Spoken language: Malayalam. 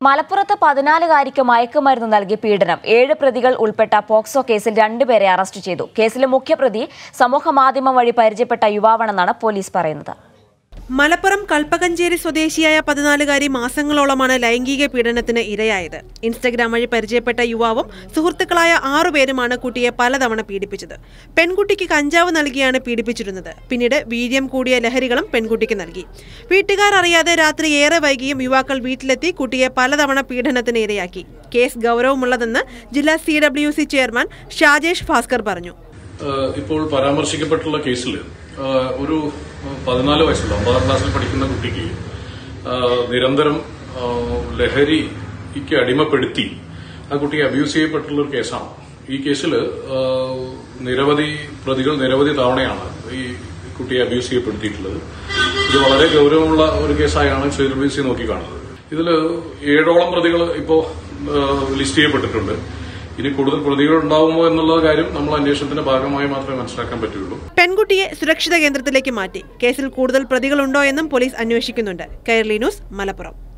മലപ്പുറത്ത് പതിനാലുകാരിക്ക് മയക്കുമരുന്ന് നൽകി പീഡനം ഏഴ് പ്രതികൾ ഉൾപ്പെട്ട പോക്സോ കേസിൽ രണ്ടുപേരെ അറസ്റ്റ് ചെയ്തു കേസിലെ മുഖ്യപ്രതി സമൂഹമാധ്യമം വഴി പരിചയപ്പെട്ട യുവാവാണെന്നാണ് പോലീസ് പറയുന്നത് മലപ്പുറം കൽപ്പകഞ്ചേരി സ്വദേശിയായ പതിനാലുകാരി മാസങ്ങളോളമാണ് ലൈംഗിക പീഡനത്തിന് ഇരയായത് ഇൻസ്റ്റഗ്രാം വഴി പരിചയപ്പെട്ട യുവാവും സുഹൃത്തുക്കളായ ആറുപേരുമാണ് കുട്ടിയെ പലതവണ പീഡിപ്പിച്ചത് പെൺകുട്ടിക്ക് കഞ്ചാവ് നൽകിയാണ് പീഡിപ്പിച്ചിരുന്നത് പിന്നീട് വീര്യം കൂടിയ ലഹരികളും പെൺകുട്ടിക്ക് നൽകി വീട്ടുകാർ അറിയാതെ രാത്രി ഏറെ വൈകിയും യുവാക്കൾ വീട്ടിലെത്തി കുട്ടിയെ പലതവണ പീഡനത്തിന് ഇരയാക്കി കേസ് ഗൗരവമുള്ളതെന്ന് ജില്ലാ C W C chairman Shajesh Bhaskar പറഞ്ഞു ഏഹ് ഇപ്പോൾ പരാമർശിക്കപ്പെട്ടുള്ള കേസിൽ ഏഹ് ഒരു പതിനാല് വയസ്സുള്ള ഒമ്പതാം ക്ലാസ്സിൽ പഠിക്കുന്ന കുട്ടിക്ക് ഏഹ് നിരന്തരം ഏഹ് ലഹരിക്ക് അടിമപ്പെടുത്തി ആ കുട്ടിയെ അബ്യൂസ് ചെയ്യപ്പെട്ടുള്ള ഒരു കേസാണ് ഈ കേസിൽ ഏഹ് നിരവധി പ്രതികൾ നിരവധി തവണയാണ് ഈ കുട്ടിയെ അബ്യൂസ് ചെയ്യപ്പെടുത്തിയിട്ടുള്ളത് ഇത് വളരെ ഗൗരവമുള്ള ഒരു കേസായാണ് സി ഡബ്ല്യു സി നോക്കിക്കാണുന്നത് ഇതിൽ ഏഴോളം പ്രതികൾ ഇപ്പോൾ ലിസ്റ്റ് ചെയ്യപ്പെട്ടിട്ടുണ്ട് ഇനി കൂടുതൽ പ്രതികൾ ഉണ്ടാവുമോ എന്നുള്ള കാര്യം നമ്മൾ അന്വേഷണത്തിന്റെ ഭാഗമായി മാത്രമേ മനസ്സിലാക്കാൻ പറ്റുള്ളൂ പെൺകുട്ടിയെ സുരക്ഷിത കേന്ദ്രത്തിലേക്ക് മാറ്റി കേസിൽ കൂടുതൽ പ്രതികളുണ്ടോ എന്നും പോലീസ് അന്വേഷിക്കുന്നുണ്ട് കൈർലി ന്യൂസ് മലപ്പുറം